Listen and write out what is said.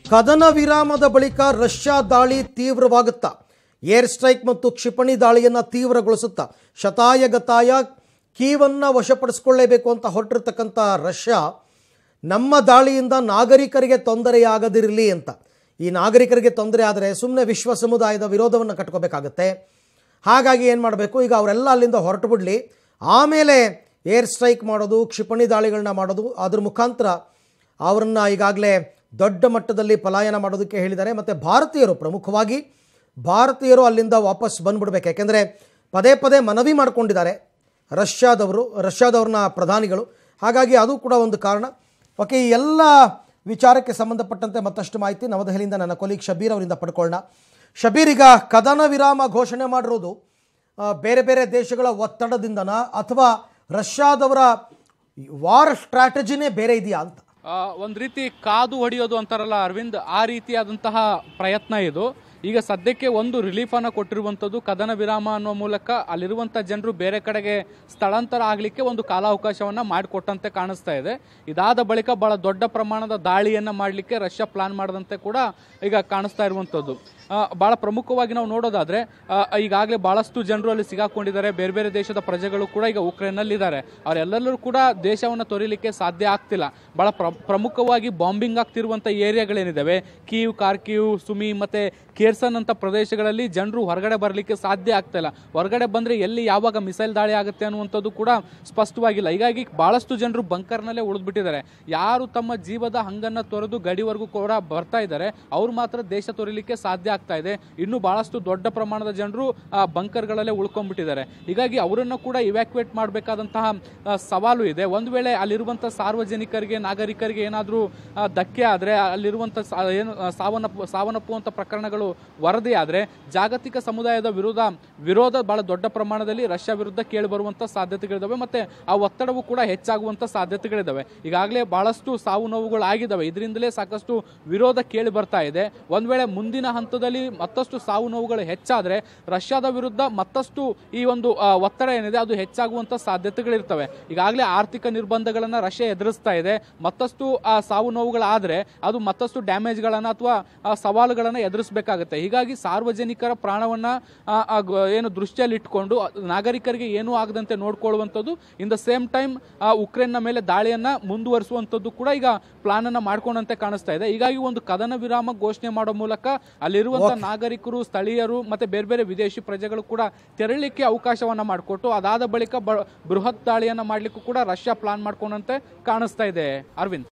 ಕದನ ವಿರಾಮದ ಬಳಿಕ ರಷ್ಯಾ ದಾಳಿ ತೀವ್ರವಾಗುತ್ತಾ ಏರ್ ಸ್ಟ್ರೈಕ್ ಮತ್ತು ಕ್ಷಿಪಣಿ ದಾಳಿಯನ್ನು ತೀವ್ರಗೊಳಿಸುತ್ತಾ ಶತಾಯಗತಾಯ ಕೀವನ್ನು ವಶಪಡಿಸಿಕೊಳ್ಳೇಬೇಕು ಅಂತ ಹೊರಟಿರ್ತಕ್ಕಂಥ ರಷ್ಯಾ ನಮ್ಮ ದಾಳಿಯಿಂದ ನಾಗರಿಕರಿಗೆ ತೊಂದರೆಯಾಗದಿರಲಿ ಅಂತ ಈ ನಾಗರಿಕರಿಗೆ ತೊಂದರೆ ಆದರೆ ಸುಮ್ಮನೆ ವಿಶ್ವ ಸಮುದಾಯದ ವಿರೋಧವನ್ನು ಕಟ್ಕೋಬೇಕಾಗತ್ತೆ ಹಾಗಾಗಿ ಏನು ಮಾಡಬೇಕು ಈಗ ಅವರೆಲ್ಲ ಅಲ್ಲಿಂದ ಹೊರಟು ಬಿಡಲಿ ಆಮೇಲೆ ಏರ್ ಸ್ಟ್ರೈಕ್ ಮಾಡೋದು ಕ್ಷಿಪಣಿ ದಾಳಿಗಳನ್ನ ಮಾಡೋದು ಅದ್ರ ಮುಖಾಂತರ ಅವರನ್ನು ಈಗಾಗಲೇ ದೊಡ್ಡ ಮಟ್ಟದಲ್ಲಿ ಪಲಾಯನ ಮಾಡೋದಕ್ಕೆ ಹೇಳಿದ್ದಾರೆ ಮತ್ತು ಭಾರತೀಯರು ಪ್ರಮುಖವಾಗಿ ಭಾರತೀಯರು ಅಲ್ಲಿಂದ ವಾಪಸ್ ಬಂದ್ಬಿಡ್ಬೇಕು ಯಾಕೆಂದರೆ ಪದೇ ಪದೇ ಮನವಿ ಮಾಡಿಕೊಂಡಿದ್ದಾರೆ ರಷ್ಯಾದವರು ರಷ್ಯಾದವ್ರನ್ನ ಪ್ರಧಾನಿಗಳು ಹಾಗಾಗಿ ಅದು ಕೂಡ ಒಂದು ಕಾರಣ ಓಕೆ ಈ ಎಲ್ಲ ವಿಚಾರಕ್ಕೆ ಸಂಬಂಧಪಟ್ಟಂತೆ ಮತ್ತಷ್ಟು ಮಾಹಿತಿ ನವದೆಹಲಿಯಿಂದ ನನ್ನ ಕೊಲೀಗ್ ಶಬೀರ್ ಅವರಿಂದ ಪಡ್ಕೊಳ್ಳೋಣ ಶಬೀರ್ ಈಗ ಕದನ ವಿರಾಮ ಘೋಷಣೆ ಮಾಡಿರೋದು ಆ, ಬೇರೆ ಬೇರೆ ದೇಶಗಳ ಒತ್ತಡದಿಂದನ ಅಥವಾ ರಷ್ಯಾದವರ ವಾರ್ ಸ್ಟ್ರಾಟಜಿನೇ ಬೇರೆ ಇದೆಯಾ ಅಂತ ಆ, ಒಂದ್ ರೀತಿ ಕಾದು ಹೊಡೆಯೋದು ಅಂತಾರಲ್ಲ ಅರವಿಂದ್ ಆ ರೀತಿಯಾದಂತಹ ಪ್ರಯತ್ನ ಇದು ಈಗ ಸದ್ಯಕ್ಕೆ ಒಂದು ರಿಲೀಫ್ ಅನ್ನ ಕೊಟ್ಟಿರುವಂತದ್ದು ಕದನ ವಿರಾಮ ಅನ್ನುವ ಮೂಲಕ ಅಲ್ಲಿರುವಂತ ಜನರು ಬೇರೆ ಕಡೆಗೆ ಸ್ಥಳಾಂತರ ಆಗ್ಲಿಕ್ಕೆ ಒಂದು ಕಾಲಾವಕಾಶವನ್ನ ಮಾಡಿಕೊಟ್ಟಂತೆ ಕಾಣಿಸ್ತಾ ಇದೆ ಇದಾದ ಬಳಿಕ ಬಹಳ ದೊಡ್ಡ ಪ್ರಮಾಣದ ದಾಳಿಯನ್ನ ಮಾಡಲಿಕ್ಕೆ ರಷ್ಯಾ ಪ್ಲಾನ್ ಮಾಡದಂತೆ ಕೂಡ ಈಗ ಕಾಣಿಸ್ತಾ ಇರುವಂತದ್ದು ಆ, ಬಹಳ ಪ್ರಮುಖವಾಗಿ ನಾವು ನೋಡೋದಾದ್ರೆ ಆ, ಈಗಾಗಲೇ ಬಹಳಷ್ಟು ಜನರು ಅಲ್ಲಿ ಸಿಗಾಕೊಂಡಿದ್ದಾರೆ ಬೇರೆ ಬೇರೆ ದೇಶದ ಪ್ರಜೆಗಳು ಕೂಡ ಈಗ ಉಕ್ರೇನ್ನಲ್ಲಿ ಇದ್ದಾರೆ ಅವರೆಲ್ಲರೂ ಕೂಡ ದೇಶವನ್ನು ತೊರಿಲಿಕ್ಕೆ ಸಾಧ್ಯ ಆಗ್ತಿಲ್ಲ ಬಹಳ ಪ್ರ ಪ್ರಮುಖವಾಗಿ ಬಾಂಬಿಂಗ್ ಆಗ್ತಿರುವಂತ ಏರಿಯಾಗಳೇನಿದ್ದಾವೆ ಕೀವ್ ಕಾರ್ಕಿವ್ ಸುಮಿ ಮತ್ತೆ ಕೇರ್ಸನ್ ಅಂತ ಪ್ರದೇಶಗಳಲ್ಲಿ ಜನರು ಹೊರಗಡೆ ಬರಲಿಕ್ಕೆ ಸಾಧ್ಯ ಆಗ್ತಾ ಇಲ್ಲ ಹೊರಗಡೆ ಬಂದ್ರೆ ಎಲ್ಲಿ ಯಾವಾಗ ಮಿಸೈಲ್ ದಾಳಿ ಆಗುತ್ತೆ ಅನ್ನುವಂಥದ್ದು ಕೂಡ ಸ್ಪಷ್ಟವಾಗಿಲ್ಲ ಹೀಗಾಗಿ ಬಹಳಷ್ಟು ಜನರು ಬಂಕರ್ನಲ್ಲೇ ಉಳಿದ್ಬಿಟ್ಟಿದ್ದಾರೆ ಯಾರು ತಮ್ಮ ಜೀವದ ಹಂಗನ್ನ ತೊರೆದು ಗಡಿವರೆಗೂ ಕೂಡ ಬರ್ತಾ ಇದ್ದಾರೆ ಅವ್ರು ಮಾತ್ರ ದೇಶ ತೊರಿಲಿಕ್ಕೆ ಸಾಧ್ಯ ಆಗ್ತಾ ಇದೆ ಇನ್ನು ಬಹಳಷ್ಟು ದೊಡ್ಡ ಪ್ರಮಾಣದ ಜನರು ಆ ಬಂಕರ್ಗಳಲ್ಲೇ ಉಳ್ಕೊಂಡ್ಬಿಟ್ಟಿದ್ದಾರೆ ಹೀಗಾಗಿ ಅವರನ್ನು ಕೂಡ ಇವ್ಯಾಕ್ಯುವೇಟ್ ಮಾಡಬೇಕಾದಂತಹ ಸವಾಲು ಇದೆ ಒಂದು ವೇಳೆ ಅಲ್ಲಿರುವಂತಹ ಸಾರ್ವಜನಿಕರಿಗೆ ನಾಗರಿಕರಿಗೆ ಏನಾದರೂ ಧಕ್ಕೆ ಆದರೆ ಅಲ್ಲಿರುವಂಥ ಸಾ- ಏನು ಆ, ಸಾವನ್ನಪ್ಪು ಸಾವನ್ನಪ್ಪುವಂಥ ಪ್ರಕರಣಗಳು ವರದಿ ಆದರೆ ಜಾಗತಿಕ ಸಮುದಾಯದ ವಿರೋಧ ವಿರೋಧ ಬಹಳ ದೊಡ್ಡ ಪ್ರಮಾಣದಲ್ಲಿ ರಷ್ಯಾ ವಿರುದ್ಧ ಕೇಳಿ ಬರುವಂಥ ಸಾಧ್ಯತೆಗಳಿದಾವೆ ಮತ್ತೆ ಆ ಒತ್ತಡವು ಕೂಡ ಹೆಚ್ಚಾಗುವಂಥ ಸಾಧ್ಯತೆಗಳಿದಾವೆ ಈಗಾಗಲೇ ಬಹಳಷ್ಟು ಸಾವು ನೋವುಗಳು ಆಗಿದ್ದಾವೆ ಇದರಿಂದಲೇ ಸಾಕಷ್ಟು ವಿರೋಧ ಕೇಳಿ ಬರ್ತಾ ಇದೆ ಒಂದ್ ವೇಳೆ ಮುಂದಿನ ಹಂತದಲ್ಲಿ ಮತ್ತಷ್ಟು ಸಾವು ನೋವುಗಳು ಹೆಚ್ಚಾದ್ರೆ ರಷ್ಯಾದ ವಿರುದ್ಧ ಮತ್ತಷ್ಟು ಈ ಒಂದು ಆ, ಒತ್ತಡ ಏನಿದೆ ಅದು ಹೆಚ್ಚಾಗುವಂತ ಸಾಧ್ಯತೆಗಳಿರ್ತವೆ ಈಗಾಗಲೇ ಆರ್ಥಿಕ ನಿರ್ಬಂಧಗಳನ್ನ ರಷ್ಯಾ ಎದುರಿಸ್ತಾ ಇದೆ ಮತ್ತಷ್ಟು ಆ ಸಾವು ನೋವುಗಳಾದ್ರೆ ಅದು ಮತ್ತಷ್ಟು ಡ್ಯಾಮೇಜ್ಗಳನ್ನ ಅಥವಾ ಸವಾಲುಗಳನ್ನ ಎದುರಿಸಬೇಕಾಗುತ್ತೆ ಹೀಗಾಗಿ ಸಾರ್ವಜನಿಕರ ಪ್ರಾಣವನ್ನ ಆ, ಆ, ಗ- ಏನು ದೃಷ್ಟಿಯಲ್ಲಿ ಇಟ್ಕೊಂಡು ನಾಗರಿಕರಿಗೆ ಏನೂ ಆಗದಂತೆ ನೋಡ್ಕೊಳ್ಳುವಂಥದ್ದು ಇನ್ ದ ಸೇಮ್ ಟೈಮ್ ಉಕ್ರೇನ್ನ ಮೇಲೆ ದಾಳಿಯನ್ನ ಮುಂದುವರಿಸುವಂಥದ್ದು ಕೂಡ ಈಗ ಪ್ಲಾನ್ ಅನ್ನ ಮಾಡ್ಕೊಂಡಂತೆ ಕಾಣಿಸ್ತಾ ಇದೆ ಹೀಗಾಗಿ ಒಂದು ಕದನ ವಿರಾಮ ಘೋಷಣೆ ಮಾಡೋ ಮೂಲಕ ಅಲ್ಲಿರುವಂತಹ ನಾಗರಿಕರು ಸ್ಥಳೀಯರು ಮತ್ತೆ ಬೇರೆ ಬೇರೆ ವಿದೇಶಿ ಪ್ರಜೆಗಳು ಕೂಡ ತೆರಳಲಿಕ್ಕೆ ಅವಕಾಶವನ್ನ ಮಾಡಿಕೊಟ್ಟು ಅದಾದ ಬಳಿಕ ಬ- ಬೃಹತ್ ದಾಳಿಯನ್ನ ಮಾಡ್ಲಿಕ್ಕೂ ಕೂಡ ರಷ್ಯಾ ಪ್ಲಾನ್ ಮಾಡ್ಕೊಂಡಂತೆ ಕಾಣಿಸ್ತಾ ಇದೆ ಅರವಿಂದ್